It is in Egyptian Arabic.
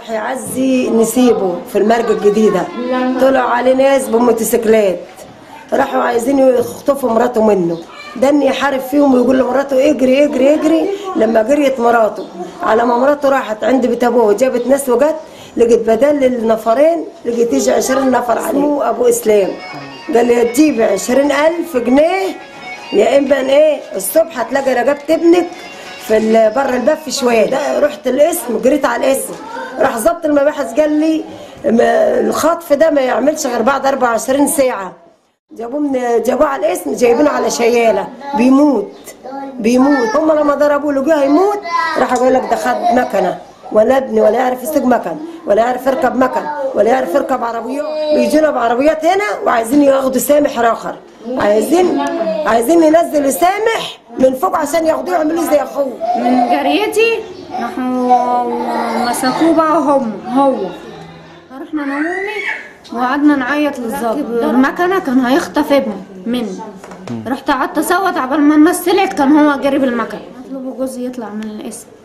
راح يعزي نسيبه في المرج الجديدة طلعوا عليه ناس بموتوسيكلات راحوا عايزين يخطفوا مراته منه دني يحارب فيهم ويقول لمراته اجري اجري اجري لما جريت مراته على ما مراته راحت عند بيت ابوه وجابت ناس وجت لقيت بدل النفرين لقيت يجي 20 نفر عليه ابو اسلام قال لي تجيبي 20000 جنيه يا اما ايه الصبح هتلاقي رجبت ابنك في ال- بره الباب في شويه ده رحت القسم جريت على القسم راح ظبط المباحث قال لي ما- الخطف ده ما يعملش غير بعد 24 ساعه جابوه من جابوه على الاسم جايبينه على شياله بيموت بيموت هم لما ضربوه لقوه هيموت راح يقول لك ده خد مكنه ولا ابني ولا يعرف يسوق مكن ولا يعرف يركب مكن ولا يعرف يركب عربيات بيجونا بعربيات هنا وعايزين ياخدوا سامح راخر عايزين عايزين ينزلوا سامح من فوق عشان ياخدوه يعملوه زي اخوه من جريتي راحوا مسكوه بقى هم هو رحنا انا وامي وقعدنا نعيط للظابط المكنه كان هيخطف ابني مني رحت قعدت اصوت عبال ما الناس طلعت كان هو جري بالمكنه اطلبوا جوزي يطلع من القسم